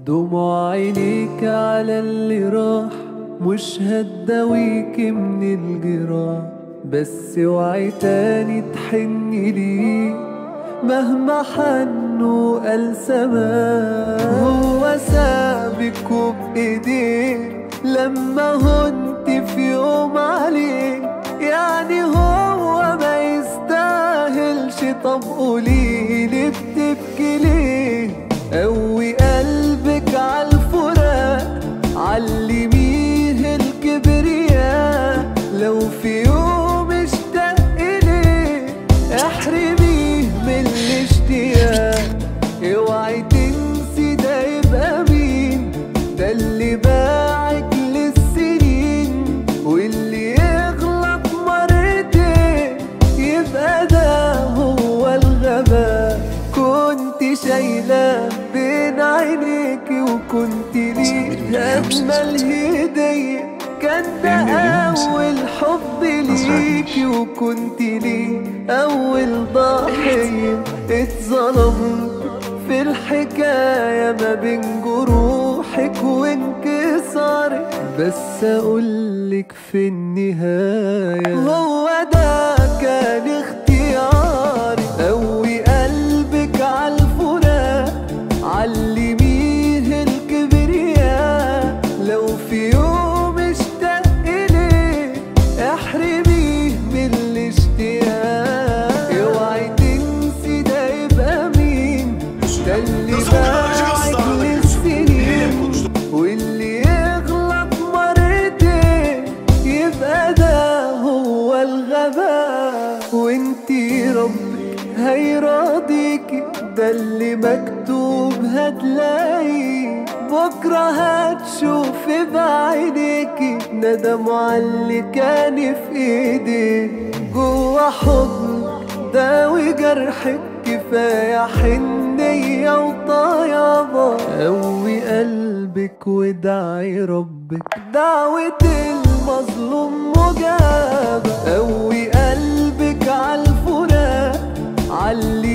دموع عينيك على اللي راح مش هتداويك من الجراح بس اوعي تاني تحني ليه مهما حنوا قال سماه هو سابك وبإيديه لما هنت في يوم عليه يعني هو ما يستاهلش طب قوليلي بتبكي ليه قوي قلبك عالفراق علميه الكبرياء لو في يوم اشتاق إليه احرميه من الاشتياق اوعي تنسي ده يبقى مين ده اللي باعك للسنين واللي يغلط مرتين يبقى ده هو الغباء كنت شايلة بين عينيكي وكنت ليه أجمل هدية كان ده أول حب ليكي وكنت ليه أول ضحية اتظلمت في الحكاية ما بين جروحك وانكسارك بس أقولك في النهاية هو ده كان اختياري قوي قلبك عالفراق علميه الكبرياء لو في يوم اشتاق إليه احرميه من الاشتياق اوعي تنسي ده يبقى مين ده اللي باعك للسنين واللي يغلط مرتين يبقى ده هو الغباء وانتي ربك هيراضيكي ده اللي مكتوب هتلاقيه بكرة هتشوفي بعينيكي ندم على اللي كان في ايديك جوا حضنك داوي جرحك كفاية حنية وطيابة قوي قلبك وادعي ربك دعوة المظلوم مجابة قوي قلبك عالفراق علي